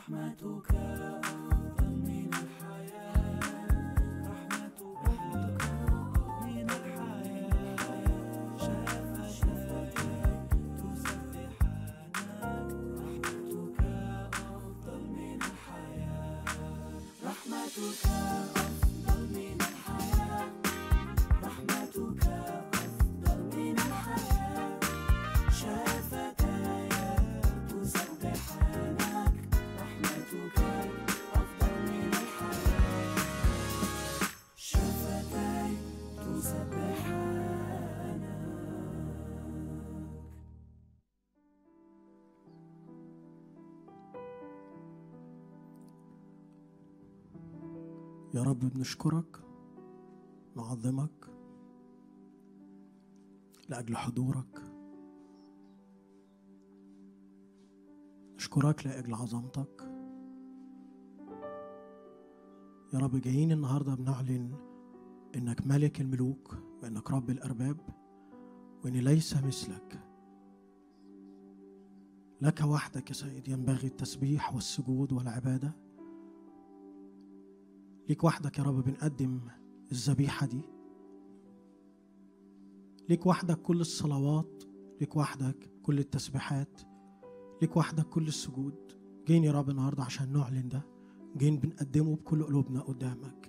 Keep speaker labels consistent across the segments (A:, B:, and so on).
A: رحمتك أفضل من الحياة رحمتك من الحياة شفتاي تسبحانك رحمتك أفضل من الحياة رحمتك أفضل من الحياة رحمتك أفضل من الحياة شفتاي تسبحانك رحمتك أفضل من الحياة شفتاي تسبحانك
B: يا رب بنشكرك نعظمك لأجل حضورك نشكرك لأجل عظمتك يا رب جايين النهاردة بنعلن إنك ملك الملوك وإنك رب الأرباب وإن ليس مثلك لك وحدك يا سيد ينبغي التسبيح والسجود والعباده ليك وحدك يا رب بنقدم الذبيحة دي ليك وحدك كل الصلوات ليك وحدك كل التسبيحات ليك وحدك كل السجود جايين يا رب النهارده عشان نعلن ده جايين بنقدمه بكل قلوبنا قدامك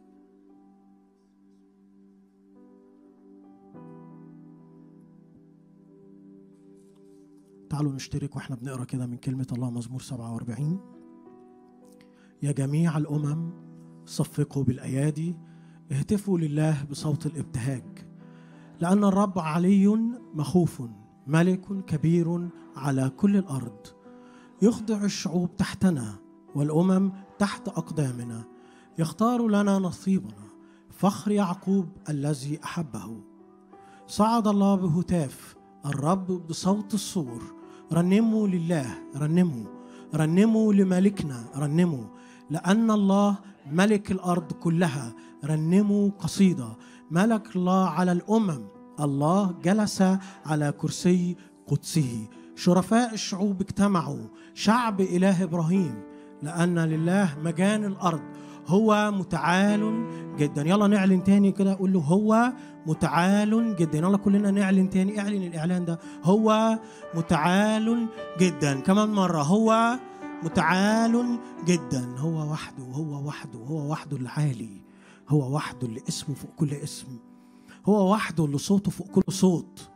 B: تعالوا نشترك واحنا بنقرا كده من كلمة الله مزمور 47 يا جميع الأمم صفقوا بالأيادي اهتفوا لله بصوت الابتهاج لأن الرب علي مخوف ملك كبير على كل الأرض يخضع الشعوب تحتنا والأمم تحت أقدامنا يختار لنا نصيبنا فخر يعقوب الذي أحبه صعد الله بهتاف الرب بصوت الصور رنموا لله رنموا رنموا لملكنا رنموا لأن الله ملك الأرض كلها رنموا قصيدة ملك الله على الأمم الله جلس على كرسي قدسه شرفاء الشعوب اجتمعوا شعب إله إبراهيم لأن لله مجان الأرض هو متعال جدا يلا نعلن تاني كده قول له هو متعال جدا يلا كلنا نعلن تاني اعلن الإعلان ده هو متعال جدا كمان مرة هو متعال جدا هو وحده هو وحده هو وحده العالي هو وحده اللي اسمه فوق كل اسم هو وحده اللي صوته فوق كل صوت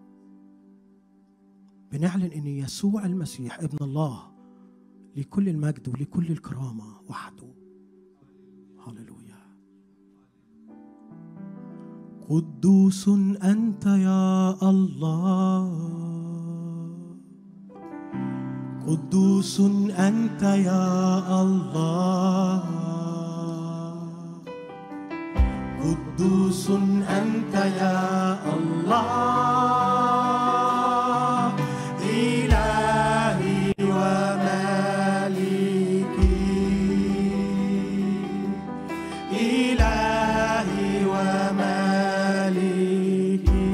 B: بنعلن ان يسوع المسيح ابن الله لكل المجد ولكل الكرامه وحده هللويا قدوس انت يا الله قدوس انت يا الله قدوس انت يا الله الهي ومالكي الهي ومالكي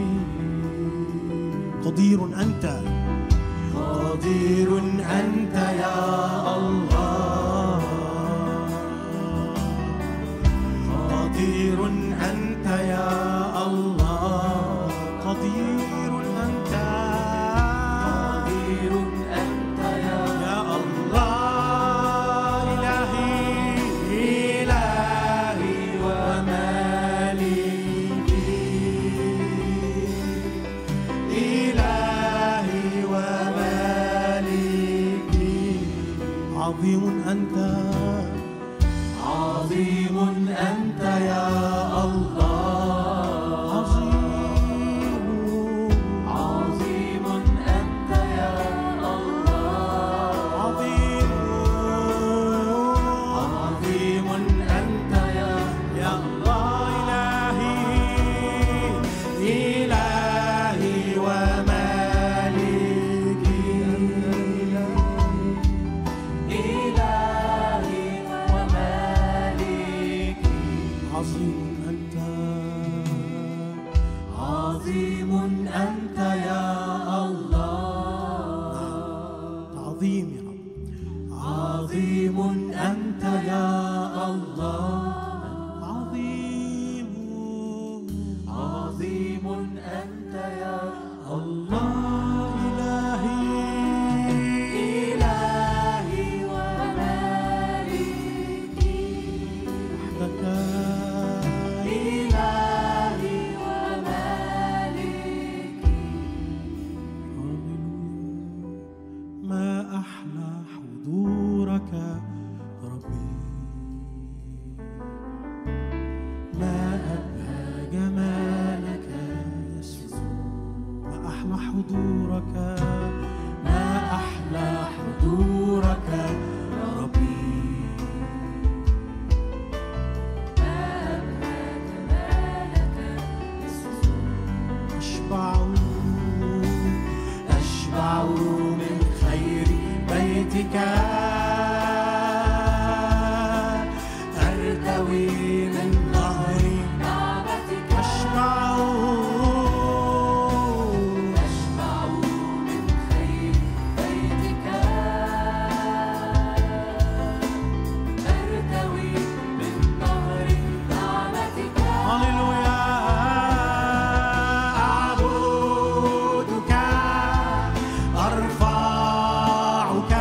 B: قدير انت قدير أنت يا الله قدير أنت يا الله قدير أنت قدير أنت يا الله إلهي إلهي ومالكي إلهي ومالكي عظيم أنت عظيم أنت يا الله عظيم عظيم أنت يا الله عظيم عظيم أنت يا يا الله إلهي إلهي ومالكي إلهي ومالكي عظيم أنت عظيم أنت يا الله عظيم يا رب عظيم
A: أنت يا
B: الله إلهي
A: إلهي ومالكي
B: وحدك
A: إلهي ومالكي
B: هللويا. ما أحلى حضورك ربي ما أبهى جمالك يسوع ما أحلى حضورك ما أحلى حضورك ربي أشبع أشبع من خير بيتك أرتوي من نهر
A: نعمتك
B: أشبع
A: أشبع من خير بيتك أرتوي من نهر نعمتك
B: هللويا أعبدك أرفعك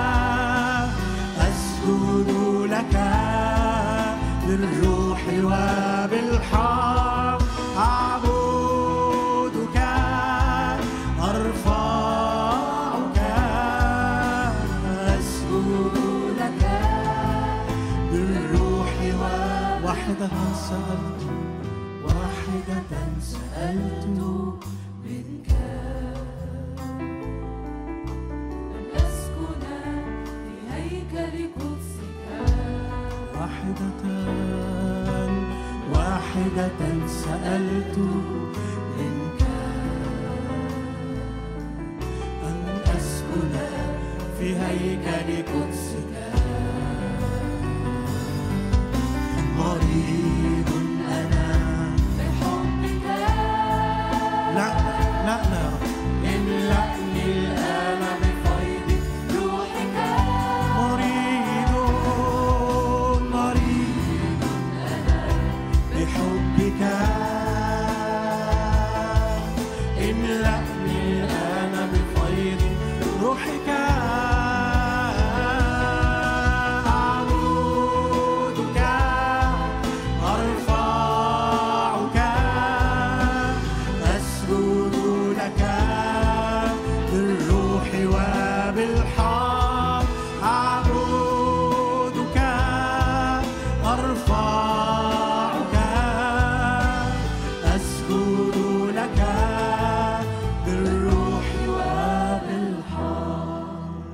B: أسجد لك بالروح وبالحق أعبدك أرفعك أسجد لك بالروح واحدة سألت واحدة سألت
A: منك أن أسكن في هيكل قدسك
B: واحدة واحدة سألت منك أن أسكن في هيكل قدسك مريض أنا
A: بحبك
B: لا لا لا يا رب املأني الآن بفيض
A: روحك
B: مريض مريض بحبك املأني الآن بفيض روحك أعبدك أرفعك أسجد لك بالروح وبالحق أعبدك أرفعك أسجد لك بالروح وبالحق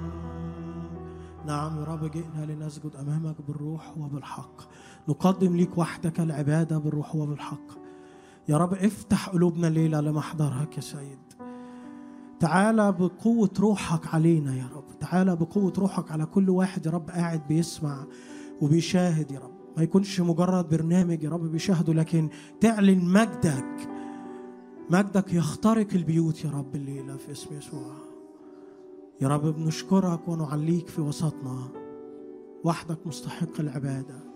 B: نعم يا رب جئنا لنسجد أمامك بالروح وبالحق نقدم ليك وحدك العبادة بالروح وبالحق يا رب افتح قلوبنا الليلة لمحضرك يا سيد تعالى بقوة روحك علينا يا رب تعالى بقوة روحك على كل واحد يا رب قاعد بيسمع وبيشاهد يا رب ما يكونش مجرد برنامج يا رب بيشاهده لكن تعلن مجدك مجدك يخترق البيوت يا رب الليلة في اسم يسوع يا رب بنشكرك ونعليك في وسطنا وحدك مستحق العبادة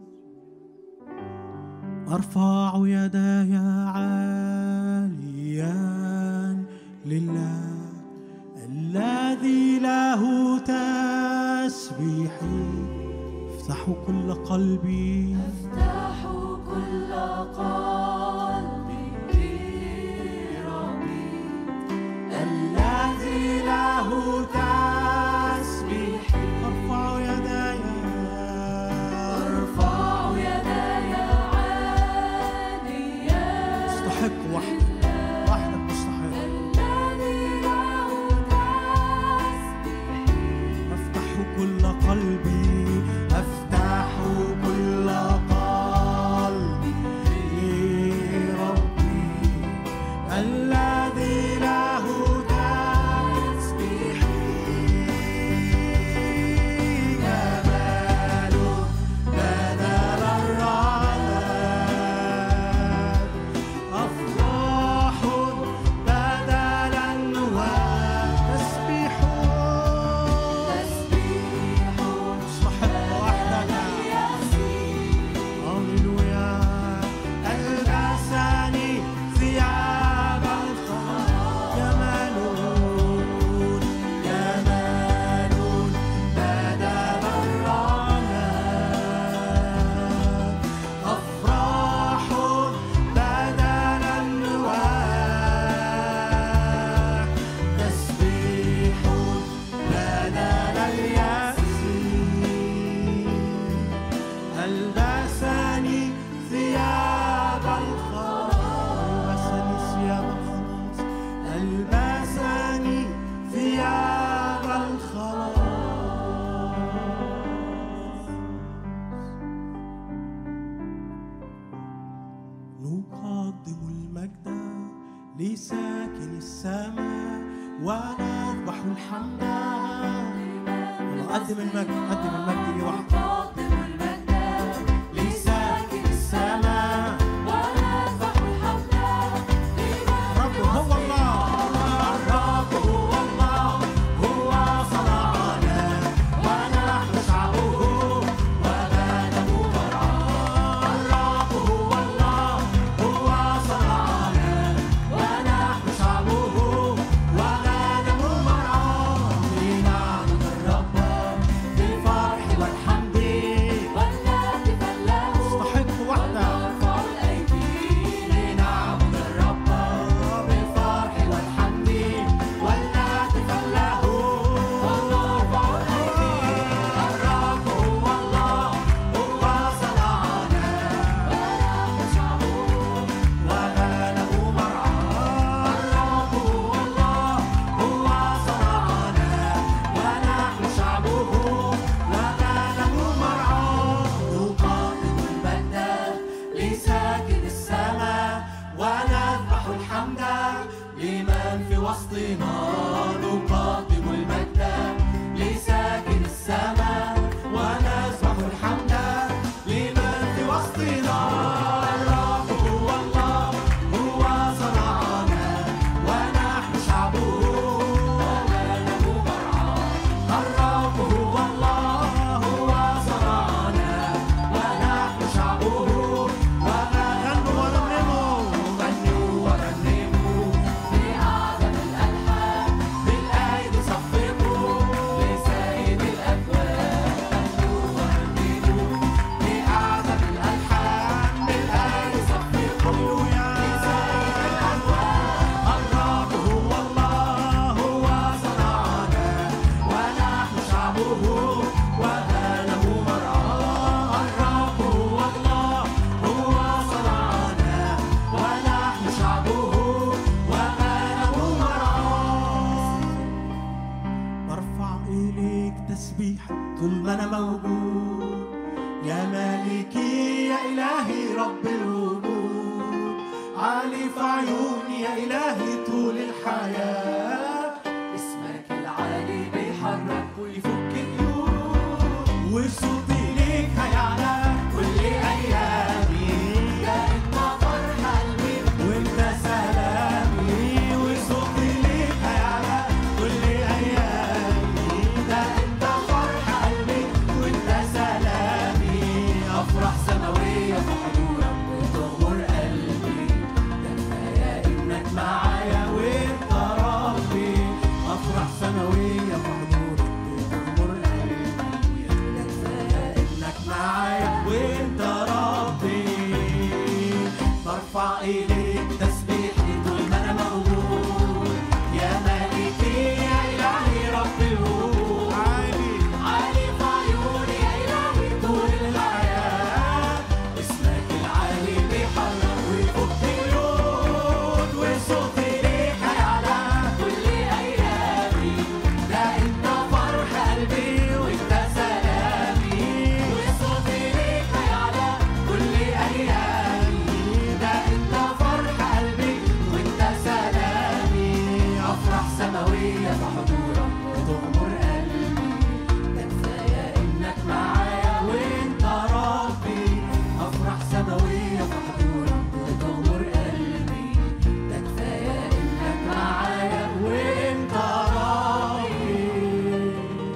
B: أرفع يداي عاليا لله الذي له تسبيحي افتحوا كل قلبي
A: افتح كل قلبي لربي
B: الذي له تسبيحي ارفع يداي
A: ارفع يداي عاليا
B: مستحق وحدك وحدك مستحق
A: الذي له تسبيحي
B: افتح كل قلبي افتح كل قلبي لربي الذي له تسبيحي جماله بدل الرعد أفضل لساكن السماء ونذبح الحمد قدم المجد قدم المجد ليه وحده
A: نقدم المجد
B: لساكن السماء
A: ونذبح الحمد لمن
B: الرب هو الله الرب هو الله هو صنعنا ونحن شعبه وغنم مرعاه الرب هو الله هو صنعنا ونحن شعبه وغنم مرعاه لنعبد الرب بالفرح والحمد
A: ولنهتف له
B: استحق وحده
A: ونرفع الأيدي
B: لنعبد الرب بالفرح والحمد ولنهتف له
A: ونرفع الأيدي
B: الرب هو الله هو صنعنا
A: ونحن شعبه
B: وغنم مرعاه الرب هو الله هو صنعنا ونحن شعبه وغنم مرعاه نقدم المجد لساكن السماء ونذبح الحمد لمن في وسطنا نقدم المجد لساكن السماء ونذبح الحمد لمن في وسطنا الرب هو الله هو صنعنا ونحن شعبه وغنم مرعاه الرب هو الله هو صنعنا ونحن شعبه وغنوا ورنموا غنوا ورنموا
A: بأعظم الألحان
B: بالأيدي صفقوا
A: لسيد الأكوان
B: غنوا ورنموا بأعظم الألحان بالأيدي صفقوا لسيد الأكوان الرب هو الله هو صنعنا ونحن شعبه وغنم مرعاه الرب هو الله هو صنعنا ونحن شعبه وغنم مرعاه برفع إليك تسبيح طول ما أنا موجود يا مالكي يا إلهي رب الوجود عالي في عيوني يا إلهي طول الحياة
A: اسمك العالي بيحرك
B: ويفك القيود وصوتي ليك هيعلى كل أيامي
A: ده انت فرح قلبي
B: وانت سلامي وصوتي ليك هيعلى كل ايامي ده انت فرح قلبي وانت سلامي افراح سماويه في حضورك بتغمر قلبي ده كفايه انك معايا وانت ربي افراح سماويه في حضورك بتغمر قلبي ده كفايه انك معايا وانت ربي برفع إليك تسبيحي طول ما أنا موجود يا مالكي يا إلهي رب الوجود عالي
A: عالي في عيوني يا إلهي
B: طول الحياة اسمك العالي بيحرك ويفك القيود وصوتي ليك هيعلى
A: كل أيامي
B: ده أنت فرح قلبي وأنت سلامي وصوتي ليك هيعلى كل أيامي ده أنت فرح قلبي وأنت سلامي أفراح سماوية في حضورك بتغمر قلبي ده كفاية إنك معايا وأنت ربي أفراح سماوية في حضورك بتغمر قلبي ده كفاية إنك معايا وأنت ربي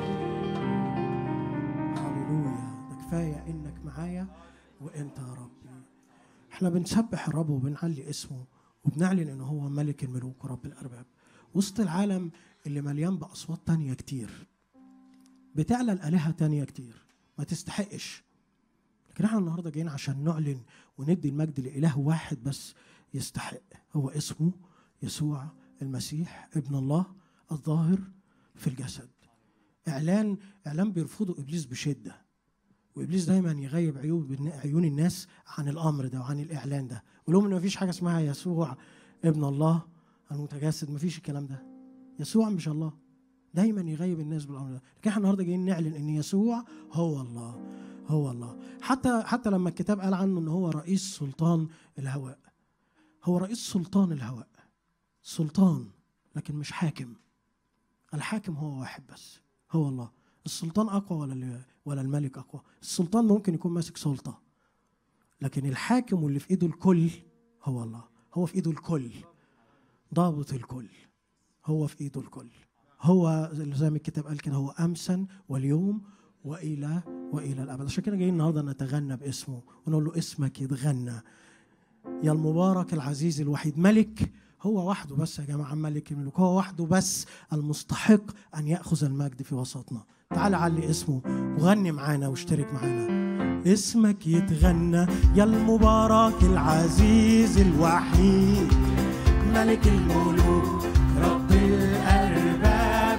B: هللويا ده كفاية إنك معايا وأنت يا ربي احنا بنسبح الرب وبنعلي اسمه وبنعلن ان هو ملك الملوك ورب الارباب وسط العالم اللي مليان باصوات تانية كتير بتعلى الالهه تانية كتير ما تستحقش لكن احنا النهارده جايين عشان نعلن وندي المجد لاله واحد بس يستحق هو اسمه يسوع المسيح ابن الله الظاهر في الجسد اعلان اعلان بيرفضه ابليس بشده وابليس دايما يغيب عيوب عيون الناس عن الامر ده وعن الاعلان ده ولهم ان مفيش حاجه اسمها يسوع ابن الله المتجسد مفيش الكلام ده يسوع مش الله دايما يغيب الناس بالامر ده لكن احنا النهارده جايين نعلن ان يسوع هو الله هو الله حتى حتى لما الكتاب قال عنه ان هو رئيس سلطان الهواء هو رئيس سلطان الهواء سلطان لكن مش حاكم الحاكم هو واحد بس هو الله السلطان اقوى ولا ال- ولا الملك اقوى السلطان ممكن يكون ماسك سلطه لكن الحاكم واللي في ايده الكل هو الله هو في ايده الكل ضابط الكل هو في ايده الكل هو زي ما الكتاب قال كده هو امسا واليوم والى والى الابد عشان كده جايين النهارده نتغنى باسمه ونقول له اسمك يتغنى يا المبارك العزيز الوحيد ملك هو وحده بس يا جماعه ملك الملوك هو وحده بس المستحق ان ياخذ المجد في وسطنا تعال علي اسمه وغني معانا واشترك معانا اسمك يتغنى يا المبارك العزيز الوحيد ملك الملوك رب الارباب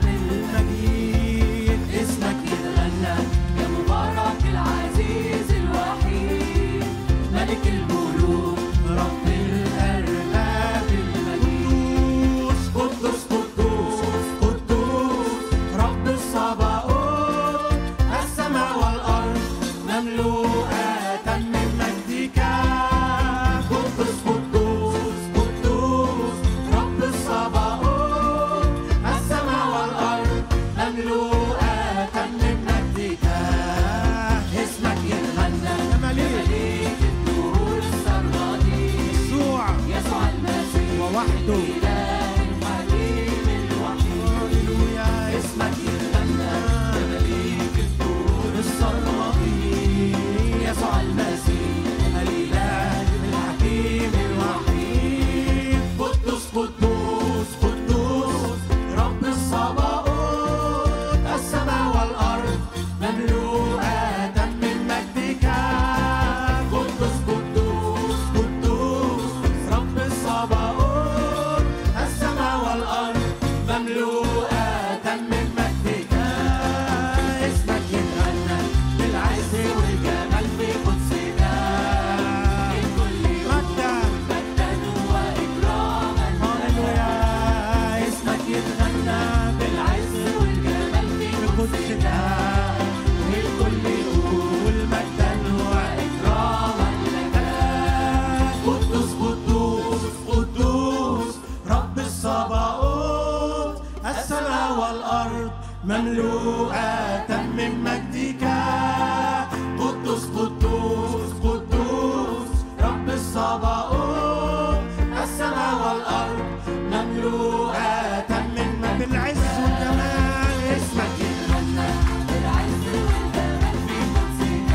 B: المجيد
A: اسمك يتغنى يا مبارك العزيز الوحيد ملك الملوك رب الأرباب المجيد
B: قدوس قدوس قدوس رب الصباؤوت السماء والارض مملوءة من مجدك قدوس قدوس قدوس رب الصباؤوت السماء والارض مملوءة من مجدك اسمك يتغنى يا مليك
A: مليك الدهور السرمدي
B: يسوع
A: يسوع المسيح
B: ووحده
A: الإله الحكيم الوحيد
B: هللويا
A: اسمك يتغنى يا مليك الدهور السرمدي يسوع المسيح الإله الحكيم الوحيد
B: قدوس قدوس قدوس رب الصباؤوت السماء والأرض مملوءة من مجدك قدوس قدوس قدوس رب الصباؤوت السماء والأرض مملوءة من مجدك اسمك يتغنى بالعز والجمال في قدسك
A: الكل
B: مجدا
A: مجدا وإكراما
B: هللويا اسمك يتغنى بالعز
A: والجمال في
B: قدسك والكل يقول مجدا واكراما لك قدوس قدوس قدوس رب الصباؤوت السماء والارض مملوءة من مجدك قدوس قدوس قدوس رب الصباؤوت السماء والارض مملوءة من مجدك بالعز والجمال اسمك
A: يتغنى بالعز والجمال في قدسك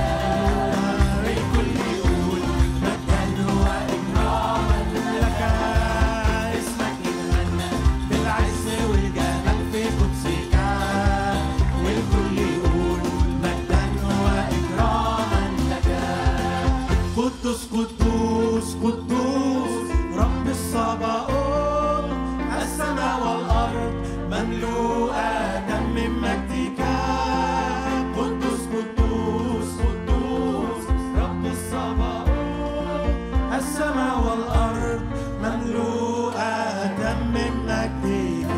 B: الكل يقول مجدا واكراما لك اسمك يتغنى بالعز والجمال في قدسك والكل يقول مجدا واكراما لك قدوس قدوس قدوس رب الصباؤوت السماء والارض مملوءة من مجدك قدوس قدوس قدوس رب الصباؤوت السماء والارض مملوءة من مجدك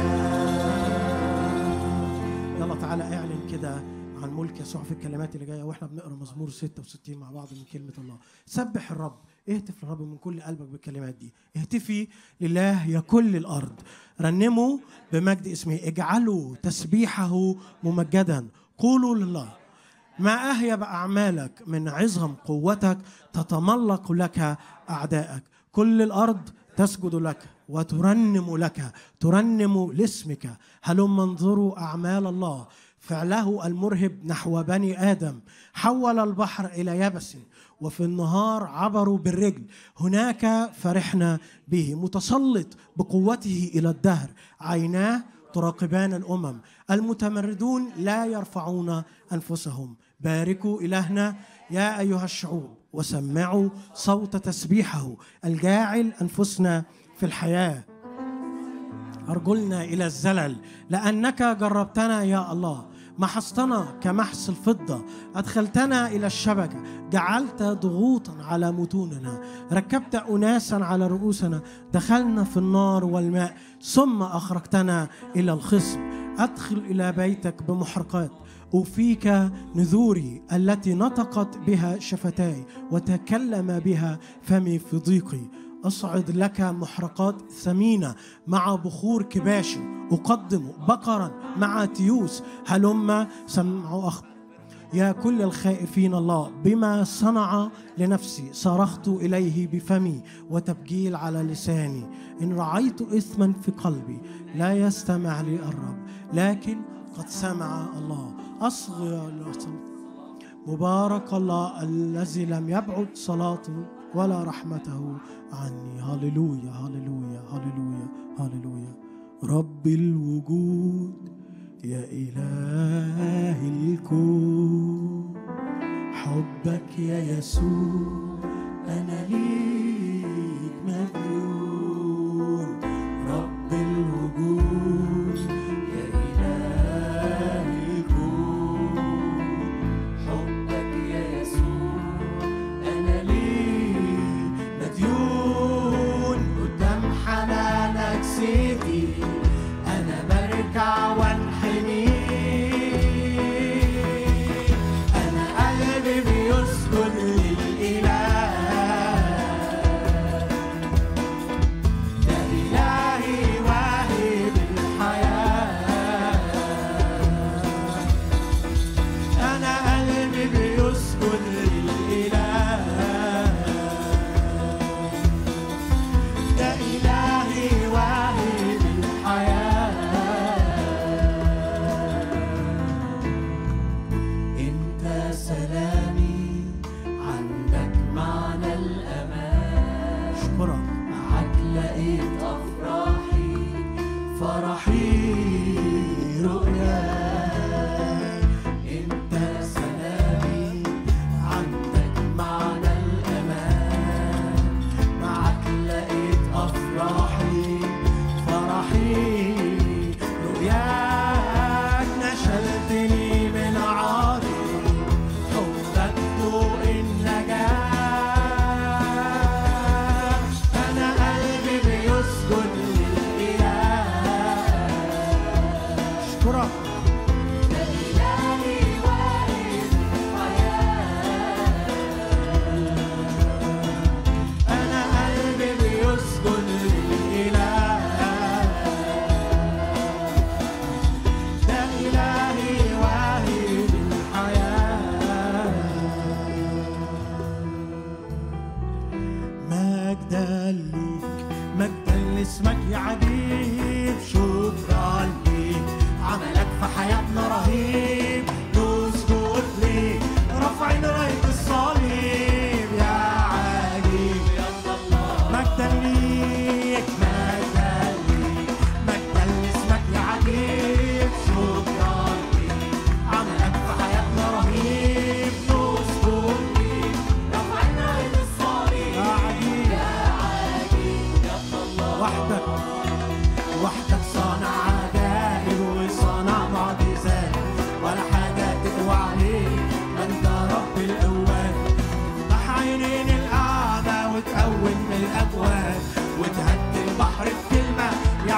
B: يلا تعالى اعلن كده عن ملك يسوع في الكلمات اللي جايه واحنا بنقرا مزمور 66 مع بعض من كلمه الله سبح الرب اهتف للرب من كل قلبك بالكلمات دي اهتفي لله يا كل الارض رنموا بمجد اسمه اجعلوا تسبيحه ممجدا قولوا لله ما أهيب أعمالك من عظم قوتك تتملق لك أعدائك كل الأرض تسجد لك وترنم لك ترنم لاسمك هلم انظروا أعمال الله فعله المرهب نحو بني آدم حول البحر إلى يبس وفي النهار عبروا بالرجل هناك فرحنا به متسلط بقوته إلى الدهر عيناه تراقبان الامم المتمردون لا يرفعون انفسهم باركوا الهنا يا ايها الشعوب وسمعوا صوت تسبيحه الجاعل انفسنا في الحياه ارجلنا الى الزلل لانك جربتنا يا الله محصتنا كمحص الفضة أدخلتنا إلى الشبكة جعلت ضغوطا على متوننا ركبت أناسا على رؤوسنا دخلنا في النار والماء ثم أخرجتنا إلى الخصب أدخل إلى بيتك بمحرقات أوفيك نذوري التي نطقت بها شفتاي وتكلم بها فمي في ضيقي أصعد لك محرقات ثمينة مع بخور كباشي أقدم بقرا مع تيوس هلم سمعوا أخ يا كل الخائفين الله بما صنع لنفسي صرخت إليه بفمي وتبجيل على لساني إن رعيت إثما في قلبي لا يستمع لي الرب لكن قد سمع الله أصغى مبارك الله الذي لم يبعد صلاته ولا رحمته عني هللويا هللويا هللويا هللويا رب الوجود يا إله الكون حبك يا يسوع أنا ليك مديون رب الوجود يا إله الكون
A: حبك يا يسوع أنا ليك
B: مديون قدام حنانك سيدي انا بركع وانحني انا قلبي بيسجد للاله ده الهي واهب الحياه انا قلبي بيسجد للاله ده إلهي واهب الحياة أنت سلامي عندك معنى الأمان أشكرك
A: معاك لقيت أفراحي
B: فرحي رؤياك أنت سلامي عندك معنى الأمان معك لقيت أفراحي فرحي رؤياك نشلتني من عاري حبك ضوء النجاة أنا قلبي بيسجد للإله أشكرك
A: ده إلهي واهب الحياة
B: أنا قلبي بيسجد للإله ده إلهي واهب الحياة مجدا ليك مجدا لاسمك يا عجيب شكرا ليك عملك في حياتنا رهيب نسجد ليك رافعين راية الصليب يا عجيب مجدا ليك مجدا ليك مجدا لاسمك يا عجيب شكرا ليك عملك في حياتنا رهيب نسجد ليك
A: رفعنا راية الصليب
B: يا عجيب
A: عجيب يا الله
B: وحدك وحدك صانع عجائب وصانع معجزات ولا حاجة تقوى عليك ما انت رب القوات تفتح عينين القعدة وتقوم من الأبواب وتهدي البحر بكلمة يا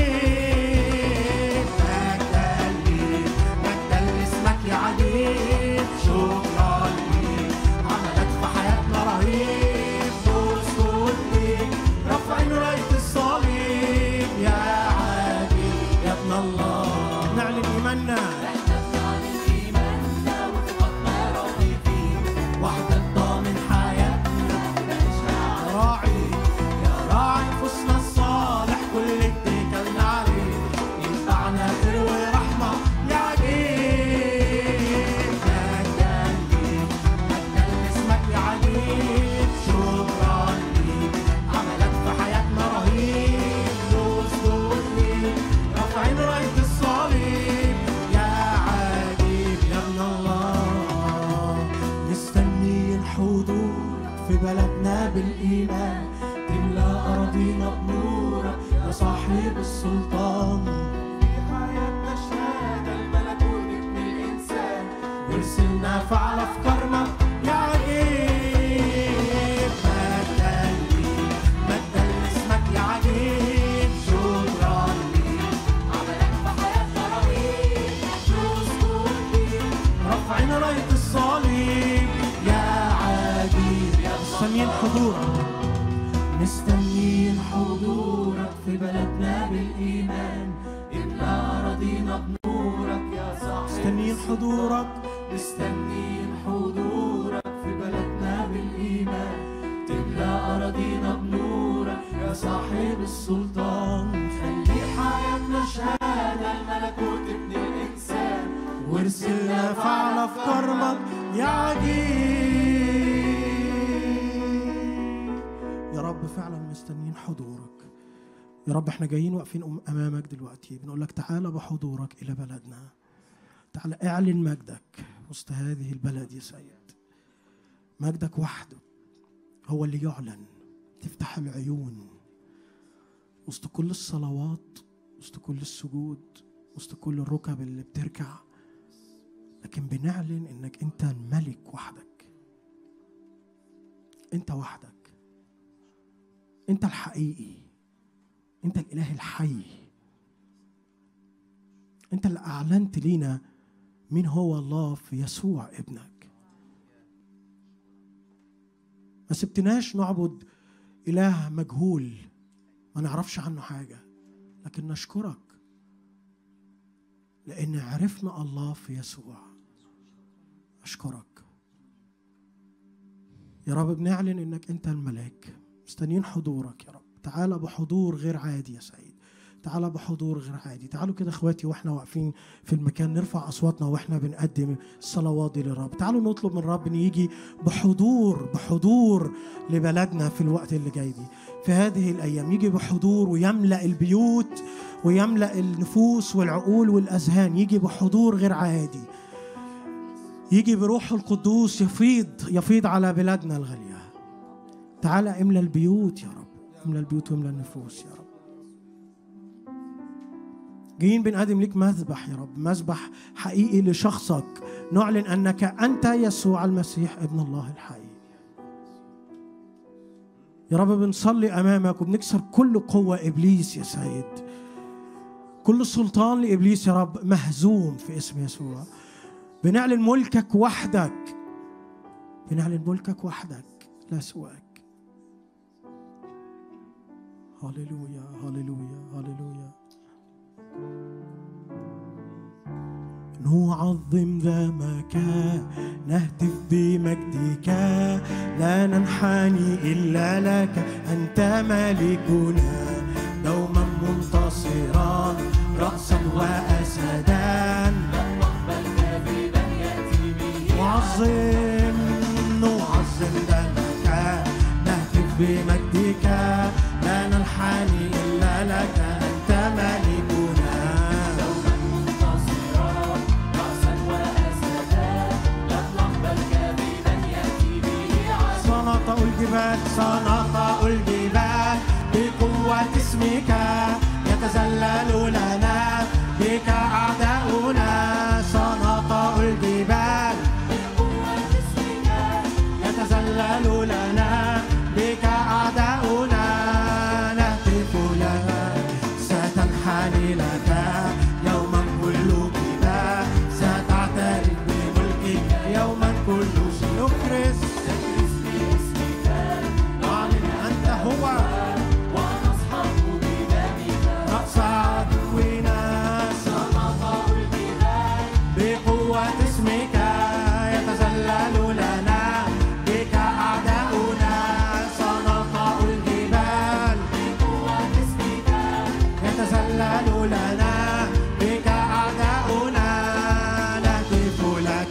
B: عجيب مجدا ليك مجدا لاسمك يا عجيب شكرا ليك عملك في حياتنا رهيب نسجد ليك رافعين راية الصليب يا عجيب يا ابن الله نعلن إيماننا
A: احنا بنعلن إيماننا وثقتنا راضي فيك
B: وحدك ضامن حياتنا
A: ماليش دعوة
B: راعي يا راعي نفوسنا الصالح كل اتكلنا عليه ينفعنا خير ورحمة يا عجيب مجدا ليك مجدا لاسمك يا عجيب شكرا ليك عملك في حياتنا رهيب نسجد ليك رافعين راية الصليب يا عجيب يا ابن الله مستنيين حضورك في بلدنا بالإيمان تملى أراضينا بنورك يا صاحب السلطان
A: في حياتنا شهادة الملكوت ابن الإنسان
B: ارسلنا فعل أفكارنا يا عجيب مجدا ليك مجدا لاسمك يا عجيب شكرا ليك
A: عملك في حياتنا رهيب نسجد ليك
B: رافعين راية الصليب يا عجيب مستنيين حضورك مستنيين حضورك
A: مستنيين حضورك في بلدنا بالإيمان تملى أراضينا بنورك يا صاحب السلطان خلي حياتنا شهادة الملكوت ابن الإنسان
B: وارسلنا فعل في كرمك يا عجيب يا رب فعلا مستنيين حضورك يا رب احنا جايين واقفين أم- امامك دلوقتي بنقول لك تعالى بحضورك الى بلدنا تعالى اعلن مجدك وسط هذه البلد يا سيد مجدك وحده هو اللي يعلن تفتح العيون وسط كل الصلوات وسط كل السجود وسط كل الركب اللي بتركع لكن بنعلن انك انت الملك وحدك انت وحدك انت الحقيقي انت الاله الحي انت اللي اعلنت لينا مين هو الله في يسوع ابنك ما سبتناش نعبد اله مجهول ما نعرفش عنه حاجه لكن نشكرك لان عرفنا الله في يسوع اشكرك يا رب بنعلن انك انت الملاك مستنيين حضورك يا رب تعال بحضور غير عادي يا سيد تعال بحضور غير عادي تعالوا كده اخواتي واحنا واقفين في المكان نرفع اصواتنا واحنا بنقدم الصلوات دي للرب تعالوا نطلب من الرب ان يجي بحضور بحضور لبلدنا في الوقت اللي جاي دي في هذه الايام يجي بحضور ويملا البيوت ويملا النفوس والعقول والاذهان يجي بحضور غير عادي يجي بروحه القدوس يفيض يفيض على بلادنا الغاليه تعالى املى البيوت يا رب املى البيوت واملى النفوس يا رب جايين بنقدم لك مذبح يا رب مذبح حقيقي لشخصك نعلن انك انت يسوع المسيح ابن الله الحي يا رب بنصلي امامك وبنكسر كل قوه ابليس يا سيد كل سلطان لابليس يا رب مهزوم في اسم يسوع بنعلن ملكك وحدك بنعلن ملكك وحدك لا سواك هللويا هللويا هللويا نعظم ذا مكان نهتف بمجدك لا ننحني إلا لك أنت ملكنا دوما منتصرا رأسا وأسدا نعظم نعظم ذا مكان نهتف بمجدك لا ننحني إلا لك أنت ملكنا سنطأ الجبال سنطأ الجبال بقوة اسمك يتذلل لنا بك أعداؤنا سنطأ الجبال يتذلل لنا بك أعداؤنا نهتف لها ستنحني لك يوما كل جبال ستعترف بملكك يوما كل شيء نكرس نعلن أنت هو رأس عدونا بقوة اسمك يتذلل لنا بك أعداؤنا سنطأ الجبال يتذلل لنا بك أعداؤنا نهتف لك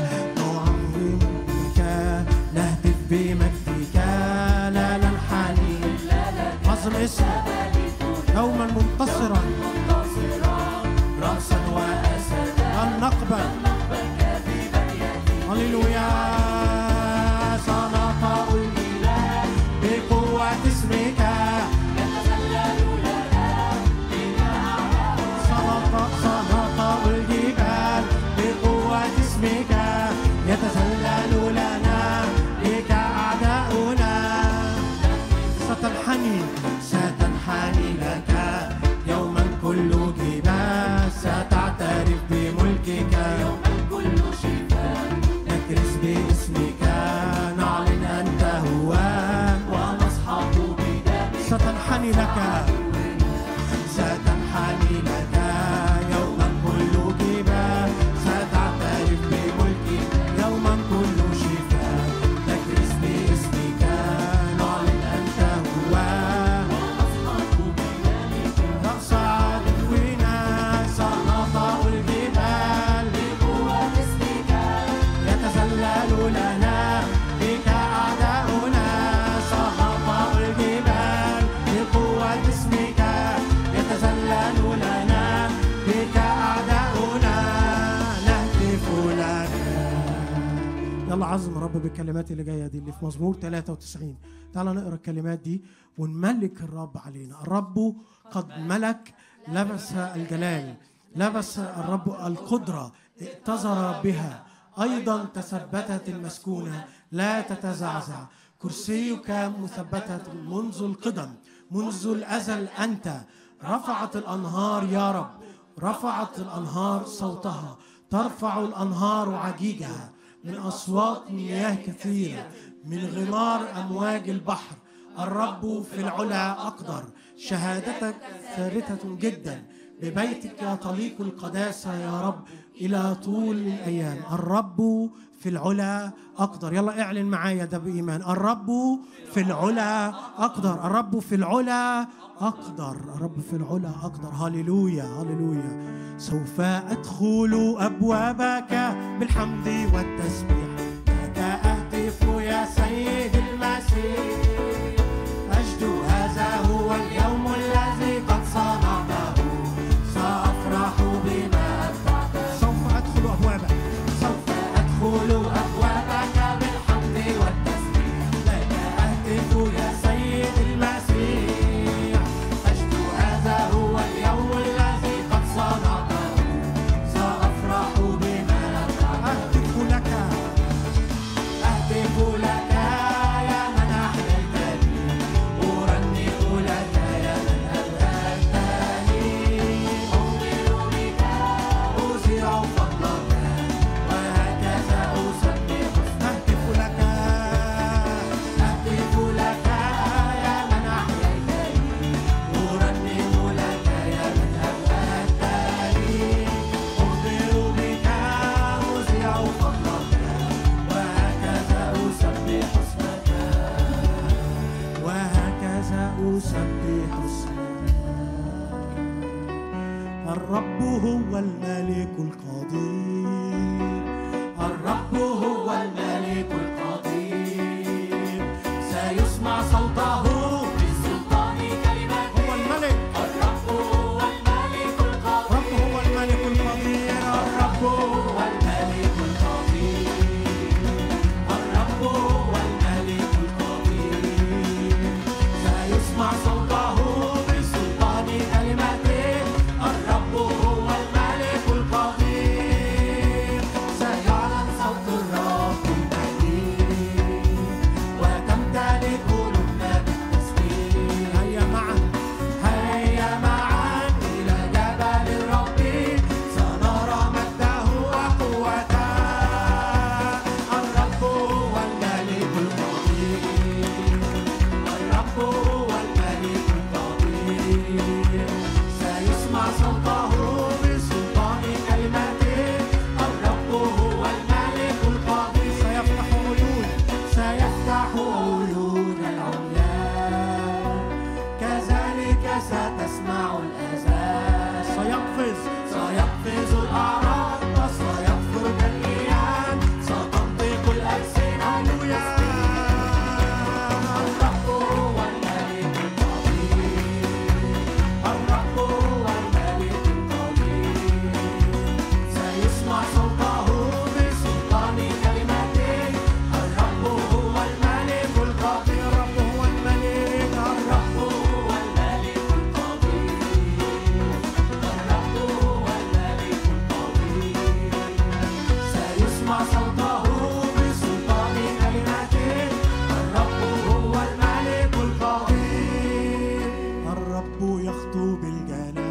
B: نعظمك نهتف بمجدك لا ننحني عظم اسمك يوما منتصرا رأسا وأسدا لن نقبل هللويا سنطأ الجبال بقوة اسمك سنطأ سنطأ الجبال بقوة اسمك يتذلل لنا بك أعداؤنا ستنحني ستنحني لك يوما كل جبال ستعترف بملكك يوما كل شفاء نكرس باسمك اسمك يتذلل لنا بك أعداؤنا نهتف لك يلا عظم رب بالكلمات اللي جايه دي اللي في مزمور 93 تعال نقرا الكلمات دي ونملك الرب علينا الرب قد ملك لبس الجلال لبس الرب القدره ائتزر بها ايضا تثبتت المسكونه لا تتزعزع كرسيك مثبتة منذ القدم منذ الازل انت رفعت الانهار يا رب رفعت الانهار صوتها ترفع الانهار عجيجها من اصوات مياه كثيره من غمار امواج البحر الرب في العلا اقدر شهادتك ثابته جدا ببيتك تليق القداسه يا رب الى طول الايام الرب في العلا اقدر يلا اعلن معايا ده بايمان الرب في العلا اقدر الرب في العلا اقدر الرب في العلا اقدر هللويا هللويا سوف ادخل ابوابك بالحمد والتسبيح لك اهتف يا سيد المسيح أجد هذا هو اليوم الذي قد صنعته سأفرح بما أبدعته سوف أدخل أبوابك سوف أدخل أبوابك بالحمد والتسبيح لك أهتف يا سيد المسيح أجد هذا هو اليوم الذي قد صنعته سأفرح بما أبدعته أهتف لك أهتف لك يا من أحييتني أرنم لك يا من أبهجتني أخبر بك أذيع فضلك وهكذا أسبح أهتف لك أهتف لك يا من أحييتني أرنم لك يا من أبهجتني أخبر بك أذيع فضلك وهكذا أسبح اسمك وهكذا أسبح اسمك الرب هو الملك القدير الرب هو الملك القدير سيسمع صوته
A: بسلطان كلماته
B: هو الملك
A: الرب هو الملك القدير
B: الرب هو الملك القدير الرب
A: هو الملك القدير الرب هو الملك القدير
B: سيسمع صوته
A: بسلطان كلماته الرب هو الملك القدير
B: سيعلن صوت الرب المجيد
A: وتمتلئ قلوبنا بالتسبيح
B: هيا معا
A: هيا معا إلى جبل الرب سنرى مجده وقوته الرب هو الملك القدير الرب هو الملك القدير سيسمع صوته بسلطان كلمته الرب هو الملك القدير
B: سيفتح عيون
A: سيفتح عيون العميان كذلك ستسمع الأذان
B: سيقفز
A: سيقفز الأعراض وسيفرج الإيان ستنطق الألسنة
B: هللويا
A: الرب هو الملك القدير الرب هو الملك القدير سيسمع صوته بسلطان كلمته الرب هو الملك القدير
B: الرب هو الملك
A: الرب هو الملك القدير الرب هو الملك القدير سيسمع صوته بسلطان كلمته الرب هو الملك القدير
B: الرب يخطو بالجلال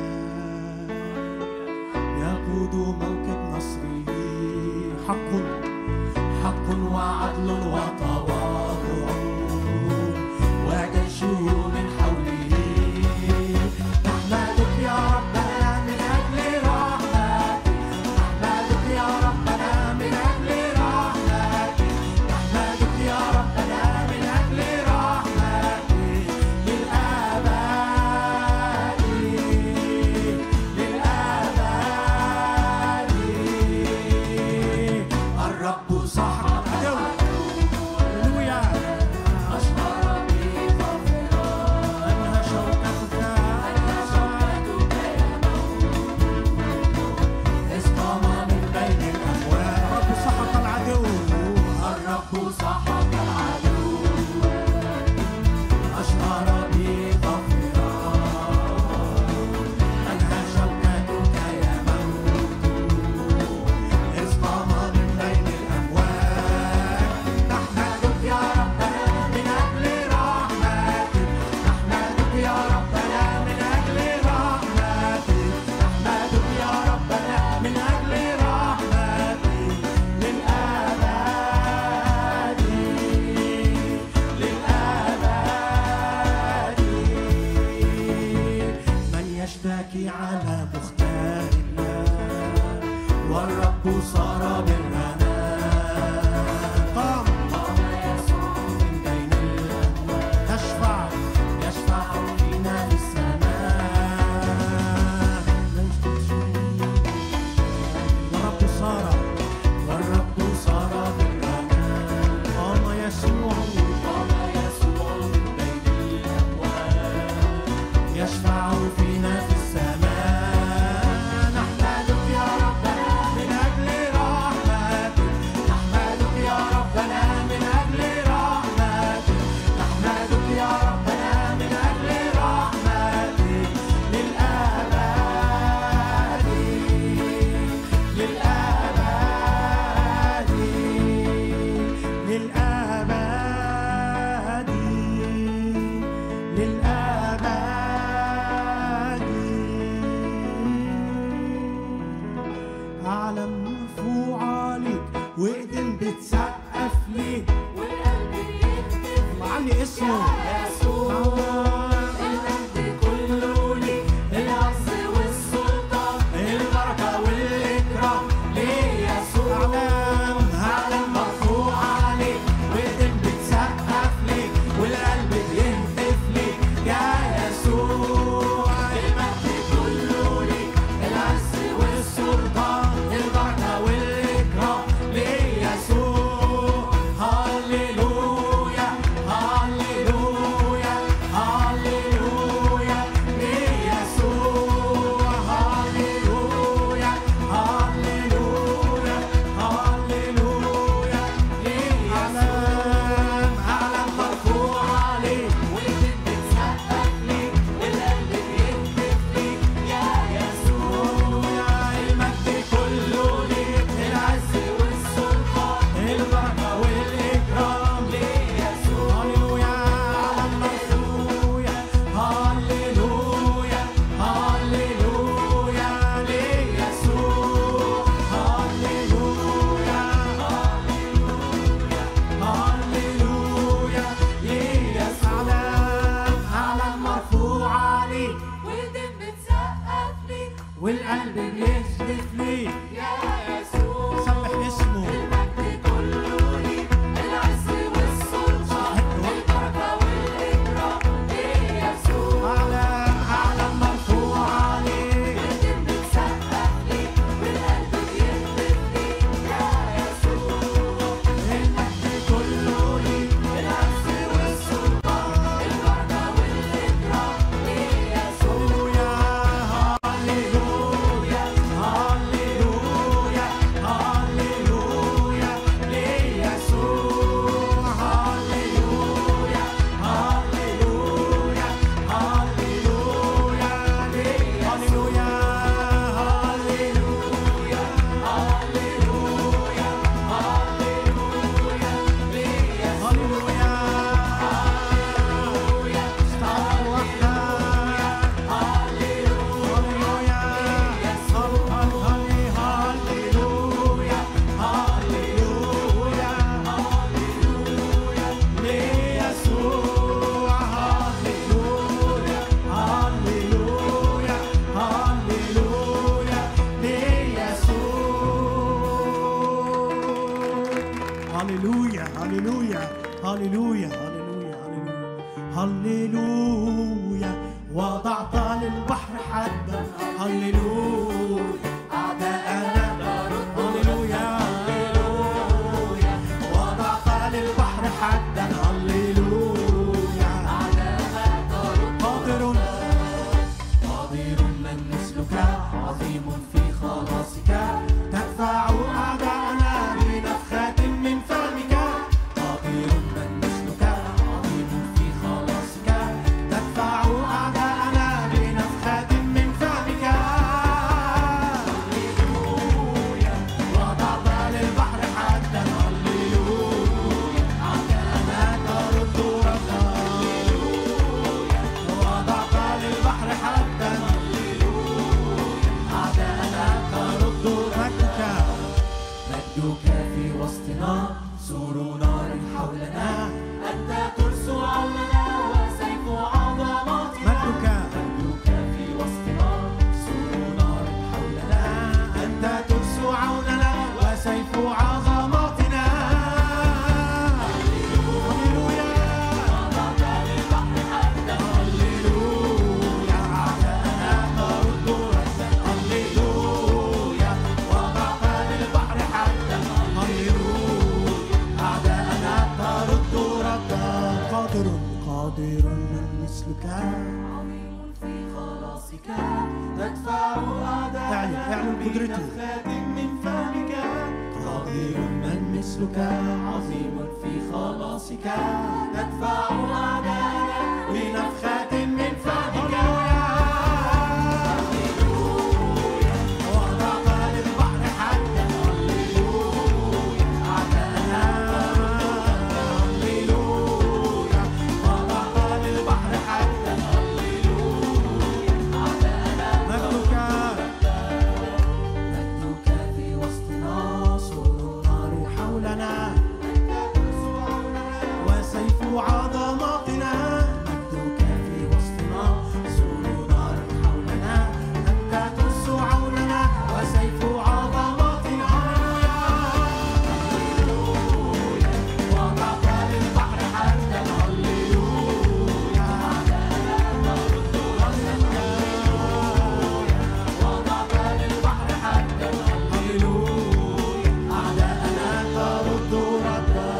B: يقود موكب نصره حق
A: حق وعدل وتواضع وجيشه من حوله نحمدك يا ربنا من أجل رحمتك نحمدك يا ربنا من أجل رحمتك نحمدك يا ربنا من أجل رحمتك للأبد للأبد الرب صاحب العدو
B: نبكي على مختار الله والرب صار برنا قام من بين الأموات يشفع يشفع فينا في السماء والرب صار والرب صار برنا قام يسوع قام يسوع من بين الأموات يشفع فينا في السماء نحمدك يا ربنا من أجل رحمتك نحمدك يا ربنا من أجل رحمتك نحمدك يا ربنا من أجل رحمتك للأبد للأبد للأبد للأبد علم مرفوع عليك وإيدين بتسقف ليك
A: والقلب بيهتف
B: معلي اسمه
A: يا يسوع المجد كله ليك العز والسلطان
B: البركة والإكرام ليسوع علم علم مرفوع عليك وإيدين بتسقف ليك والقلب بيهتف ليك يا يسوع
A: المجد كله ليك
B: العز والسلطان البركة والإكرام ليسوع هللويا هللويا هللويا ليسوع هللويا هللويا هللويا علم علم مرفوع عليك
A: وايدك بتسقف ليك والقلب بيهتف ليك يا يسوع
B: المجد كله ليك العز
A: والسلطان
B: البركة والإكرام
A: ليسوع
B: هللويا علم مرفوع هللويا هللويا ليسوع هللويا هللويا ليسوع علم علم مرفوع عليك
A: وايدك بتسقف ليك
B: والقلب بيهتف ليك
A: يا يسوع
B: سبح اسمه
A: المجد كله ليك العز والسلطان البركة والإكرام ليسوع
B: علم علم مرفوع عليك
A: وايدك بتسقف ليك والقلب بيهتف ليك يا يسوع
B: المجد كله ليك
A: العز والسلطان البركة والإكرام ليسوع
B: هللويا هللويا هللويا هللويا ليسوع هللويا هللويا هللويا ليه- هللويا هللويا هللويا هللويا هللويا استعار وحدك هللويا هللويا هللويا هللويا هللويا ليسوع هللويا هللويا هللويا ليسوع هللويا هللويا هللويا هللويا هللويا هللويا وضعت للبحر حدا هللويا أعداءنا هللويا هللويا وضعت للبحر حدا هللويا قادر قادر من مثلك عظيم في خلاصك تدفع أعداءنا بنفخات من فمك قادر من مثلك عظيم في خلاصك تدفع أعداءنا بنفخات من فمك هللويا وضعت للبحر حدا هللويا أعداءنا ترد ردا وضعت للبحر حدا أعداءنا ترد ردا مجدك في وسطنا سور نار حولنا
A: أنت ترس عوننا وسيف عظماتنا
B: مجدك
A: مجدك في وسطنا
B: قدرته
A: خادم من فمك
B: قادر من مثلك
A: عظيم في خلاصك تدفع أعداءنا بنفخة من فمك وضع للبحر حتى هللويا أعداءنا هللويا وضع للبحر حتى هللويا أعداءنا
B: مجدك
A: مجدك في وسطنا سور النار
B: حولنا وسيف عظمتنا
A: مجدك في وسطنا سور نار حولنا أنت ترس عوننا وسيف عظمتنا هللويا وضعت للبحر حتى هللويا نرد وضعت للبحر حتى هللويا أعداءنا ترد ردا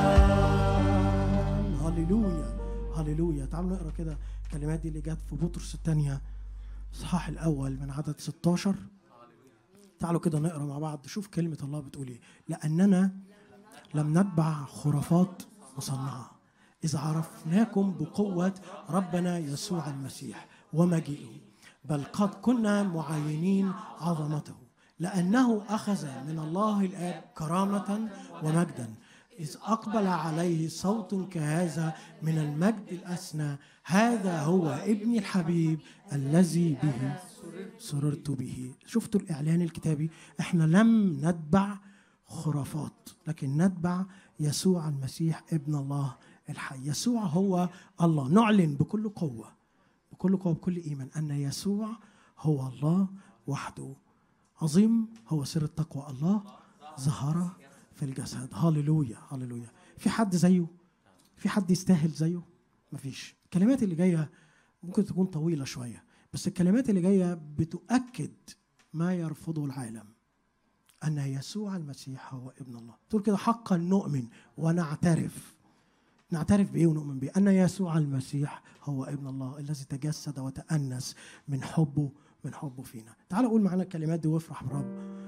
B: هللويا هللويا تعالوا نقرا كده الكلمات دي اللي جت في بطرس الثانية الصحاح الأول من عدد 16 تعالوا كده نقرا مع بعض شوف كلمة الله بتقول ايه لأننا لم نتبع خرافات مصنعة إذ عرفناكم بقوة ربنا يسوع المسيح ومجيئه بل قد كنا معاينين عظمته لأنه أخذ من الله الآب كرامة ومجدا إذ أقبل عليه صوت كهذا من المجد الأسنى هذا هو ابني الحبيب الذي به سررت به شفتوا الإعلان الكتابي احنا لم نتبع خرافات لكن نتبع يسوع المسيح ابن الله الحي يسوع هو الله نعلن بكل قوة بكل قوة بكل إيمان أن يسوع هو الله وحده عظيم هو سر التقوى الله ظهر في الجسد هللويا هللويا في حد زيه في حد يستاهل زيه مفيش الكلمات اللي جايه ممكن تكون طويله شويه بس الكلمات اللي جايه بتؤكد ما يرفضه العالم ان يسوع المسيح هو ابن الله تقول كده حقا نؤمن ونعترف نعترف بايه ونؤمن بيه ان يسوع المسيح هو ابن الله الذي تجسد وتأنس من حبه من حبه فينا تعال قول معانا الكلمات دي وافرح بالرب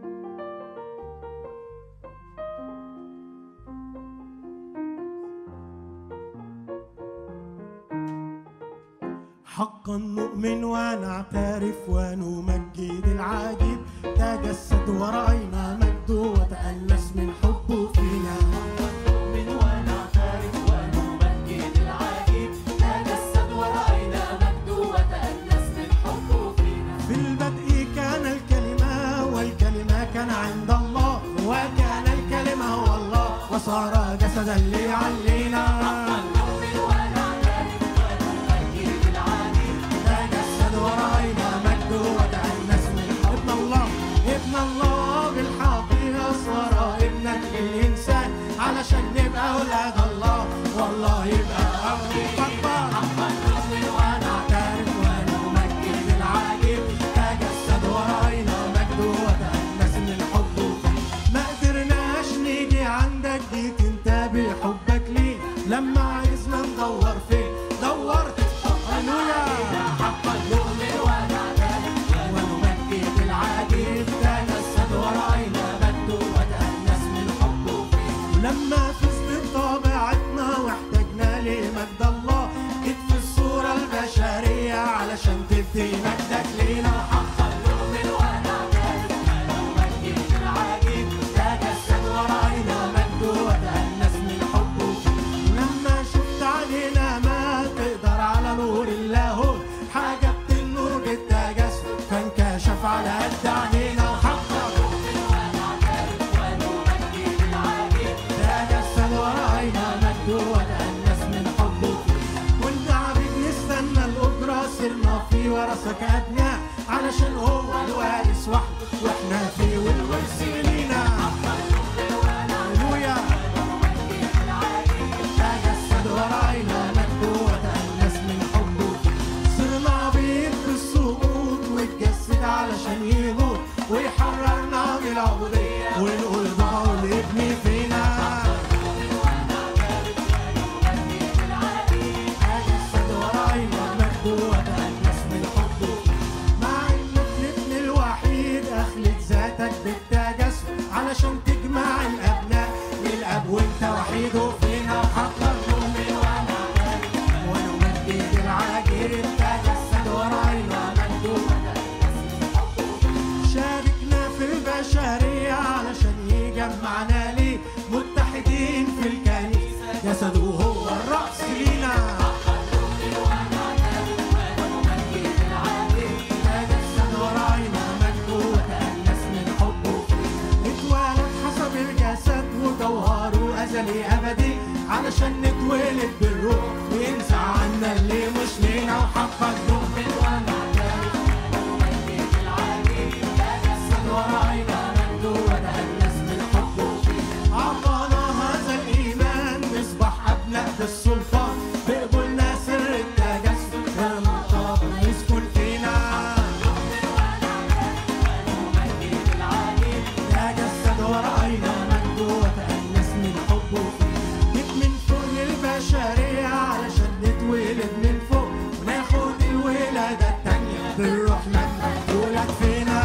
B: حقا نؤمن ونعترف ونمجد العجيب تجسد ورأينا مجده وتأنس من حبه فينا
A: نؤمن ونعترف ونمجد العجيب تجسد ورأينا مجده وتأنس من حبه فينا
B: في البدء كان الكلمة والكلمة كان عند الله وكان الكلمة هو الله وصار جسدا ليعلينا
A: نؤمن ونعترف ونمجد العجيب
B: تجسد ورأينا مجده وتأنس من ابن الله ابن الله بالحقيقة صار ابنا للإنسان علشان نبقى أولاد الله والله يبقى أكبر
A: نؤمن ونعترف
B: ونمجد العجيب تجسد ورأينا مجده وتأنس من حبه ما قدرناش نيجي عندك جيت انت بحبك ليه لما عايزنا ندور فين دورت هللويا
A: حقا نؤمن ونعترف
B: ونمجد العجيب تجسد ورأينا مجده وتأنس من حبه ولما فزت بطبيعتنا واحتاجنا لمجد الله جيت في الصورة البشرية علشان تدي مجدك لينا حقا
A: نؤمن ونعترف ونمجد العجيب
B: تجسد ورأينا مجده وتأنس من حبه ولما شفت علينا ما تقدر على نور اللاهوت حجبت النور بالتجسد فانكشف على قد عينينا وحقا
A: ونمجد العجيب
B: تجسد ورأينا مجده وتأنس من حبه كنا عبيد نستنى الأجرة صرنا في ورثك أبناء علشان هو الوارث وحده واحنا في والورث لينا هللويا تجسد ورأينا مجده وتأنس من حبه صرنا عبيد بالسقوط واتجسد علشان يموت ويحررنا من العبودية ونقول ضعوا لابني فينا تجسد ورأينا مجده وتأنس من حبه مع إنك الابن الوحيد أخ علشان تجمع الابناء للاب وانت وحيد فينا وحقا نؤمن ونعترف ونمجد العاجل تجسد ورأينا مجده شاركنا في البشرية علشان يجمعنا ليه متحدين في الكنيسة جسده هو الرأس لينا تجسد ورأينا مجده وتأنس من حبه اتولد حسب الجسد وجوهره أزلي أبدي علشان نتولد بالروح وينزع عنا اللي مش لينا وحقا نؤمن ونعترف تجسد ورأينا مجده وتأنس من حبه أعطانا هذا الإيمان نصبح أبناء بالسلطان بقبولنا سر التجسد المطابق يسكن فينا تجسد ورأينا مجده وتأنس من حبه جيت من فوق للبشرية علشان نتولد من فوق وناخد الولادة التانية بالروح لما اتولد فينا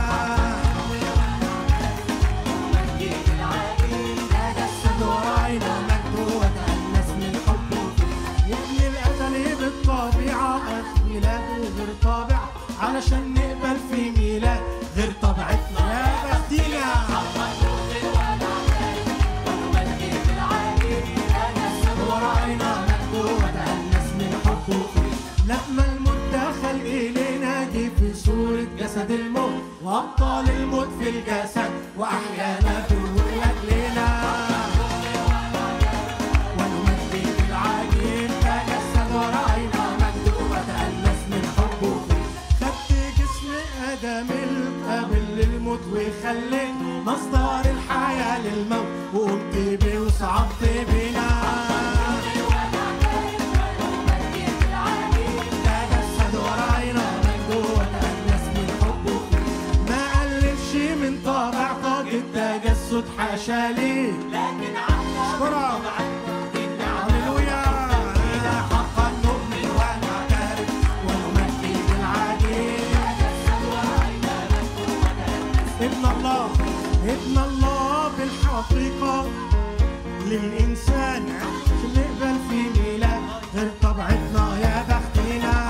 B: تجسد ورأينا مجده وتأنس من حبه ابن الأزلي بالطبيعة أخ ميلاد غير طابع علشان نقبل في ميلاد غير طبيعتنا يا بختينا ورأينا مجده وتأنس من حبه لما الموت دخل إلينا جه في صورة جسد الموت وأبطال الموت في الجسد وأحيانا في لنا ونمجد العجيب تجسد ورأينا مجده وتأنس من حبه خدت جسم آدم القابل للموت وخليت مصدر الحياة للموت وقمت بيه وصعدت بينا تجسد ورأينا مجده وتأنس من حبه ما قللش من طابع طاق التجسد حاشا ليه لكن على هللويا حقا نؤمن ونعترف ونمجد العجيب ابن الله ابن الله بالحقيقة للإنسان عشان نقبل في ميلاد غير طبيعتنا يا بختنا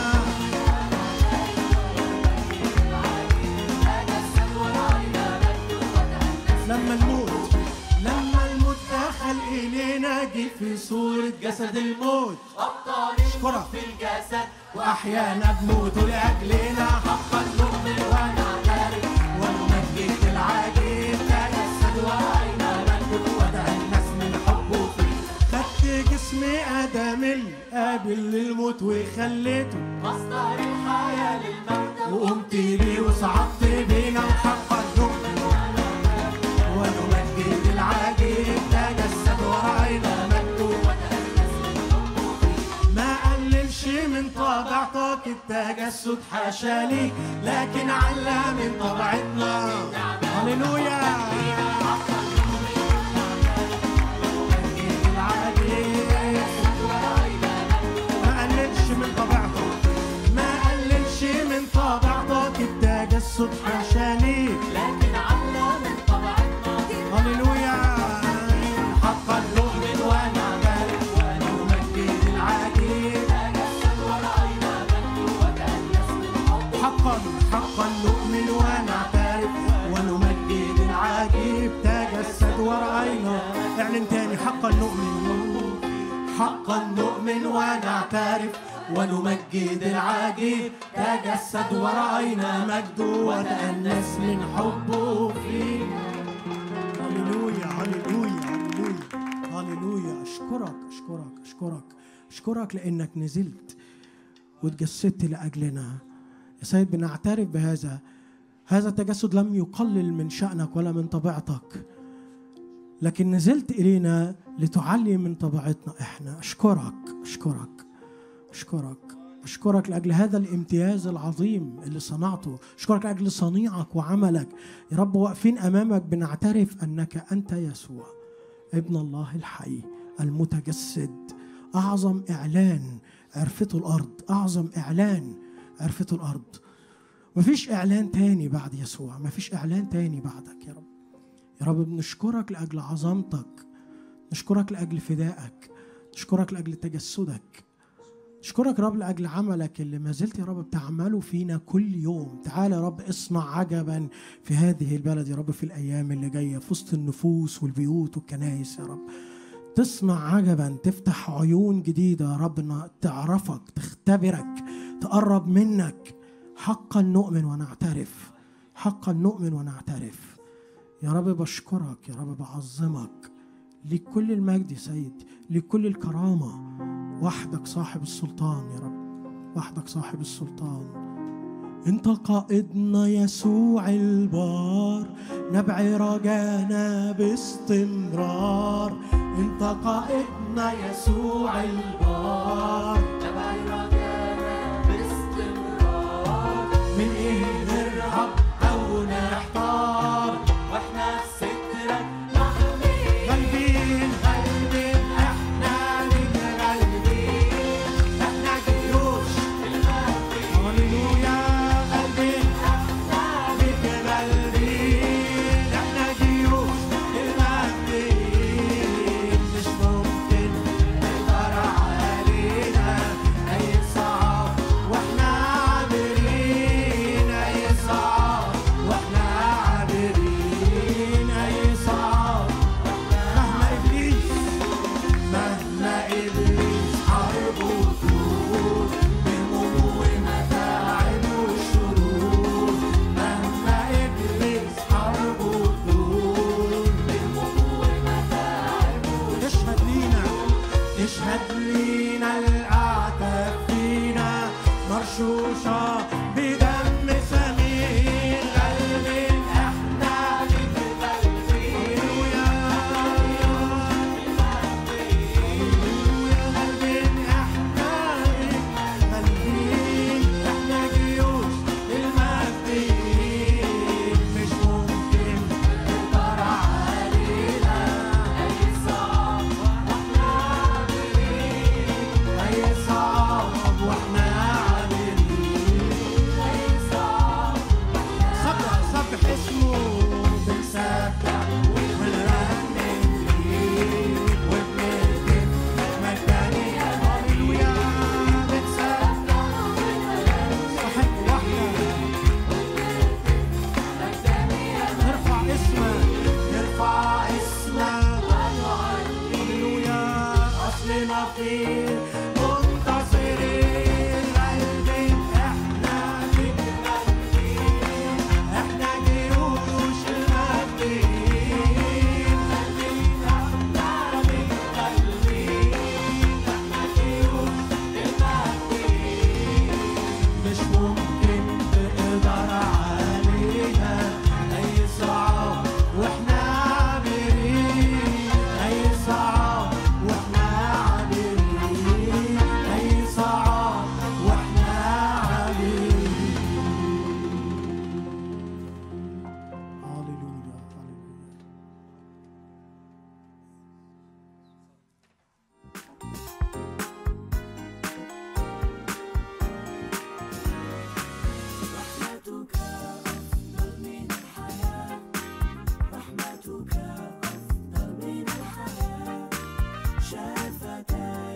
B: لما الموت لما الموت دخل إلينا جه في صورة جسد الموت اشكرك
A: في الجسد
B: وأحيانا بموت لأجلنا حقا نؤمن ونعترف ونمجد العجيب تجسد ورأينا مجده وتأنس من حبه فيه خدت جسم آدم القابل للموت وخليته
A: مصدر الحياة للموت
B: وقمت بيه وصعدت بينا وحقا نؤمن ونمجد العجيب تجسد ورأينا مجده ما قللش من طبيعتك التجسد حاشا ليك لكن على من طبيعتنا هللويا ما قللش من طبيعتك ما قللش من طبيعتك التجسد حاشا ليك
A: لكن على من طبعتنا
B: هللويا حقا نؤمن ونعترف ونمجد العجيب
A: تجسد ورأينا مجده وتأنس من حبه
B: حقا حقا نؤمن ونعترف ونمجد العجيب تجسد ورأينا اعلن تاني حقا نؤمن حقا نؤمن ونعترف ونمجد العجيب تجسد ورأينا مجده وتأنس من حبه فينا هللويا هللويا هللويا هللويا اشكرك اشكرك اشكرك اشكرك لانك نزلت وتجسدت لاجلنا يا سيد بنعترف بهذا هذا التجسد لم يقلل من شأنك ولا من طبيعتك لكن نزلت إلينا لتعلي من طبيعتنا إحنا أشكرك أشكرك أشكرك أشكرك لأجل هذا الامتياز العظيم اللي صنعته أشكرك لأجل صنيعك وعملك يا رب واقفين أمامك بنعترف أنك أنت يسوع ابن الله الحي المتجسد أعظم إعلان عرفته الأرض أعظم إعلان عرفته الأرض مفيش إعلان تاني بعد يسوع مفيش إعلان تاني بعدك يا رب يا رب بنشكرك لاجل عظمتك نشكرك لاجل فدائك نشكرك لاجل تجسدك نشكرك يا رب لاجل عملك اللي ما زلت يا رب بتعمله فينا كل يوم تعال يا رب اصنع عجبا في هذه البلد يا رب في الايام اللي جايه في وسط النفوس والبيوت والكنائس يا رب تصنع عجبا تفتح عيون جديده يا رب انها تعرفك تختبرك تقرب منك حقا نؤمن ونعترف حقا نؤمن ونعترف يا رب بشكرك يا رب بعظمك لكل المجد يا سيد لكل الكرامه وحدك صاحب السلطان يا رب وحدك صاحب السلطان انت قائدنا يسوع البار نبع رجانا باستمرار انت قائدنا يسوع البار
A: تبع رجانا باستمرار
B: من ايه نرهب او نحتار
A: واحنا في سترك محميين
B: غالبين غالبين احنا ليك غالبين احنا جيوش هللويا غالبين احنا ليك غالبين احنا جيوش المهديين مش ممكن نقدر علينا اي صعب واحنا عابرين اي صعب واحنا عابرين اي صعب مهما ابليس مهما ابليس حربه طول بهمومه ومتاعب والشرور مهما ابليس حربه طول بهمومه ومتاعب تشهد لينا تشهد لينا الاعتاب فينا مرشوشه بدم ثمين غالبين احنا ليك غالبين غالبين احنا ليك غالبين احنا جيوش المهديين مش ممكن تقدر علينا اي صعب واحنا عابرين اي صعب واحنا عابرين اي صعب صبح صبح اسمه بنسبح ونرنم ليه وبنهتف مجاني هللويا بنسبح صاحب وحدة نرفع اسمك نرفع اسمك هللويا اصلنا فيه منتصرين قلبين احنا فيك قلبين احنا جيوش المهديين قلبين احنا فيك قلبين احنا جيوش المهديين مش ممكن تقدر علينا اي صعب واحنا عابرين اي صعب واحنا عابرين اي صعب واحنا عابرين هللويا هللويا
A: رحمتك أفضل من الحياة رحمتك أفضل من الحياة شفتاي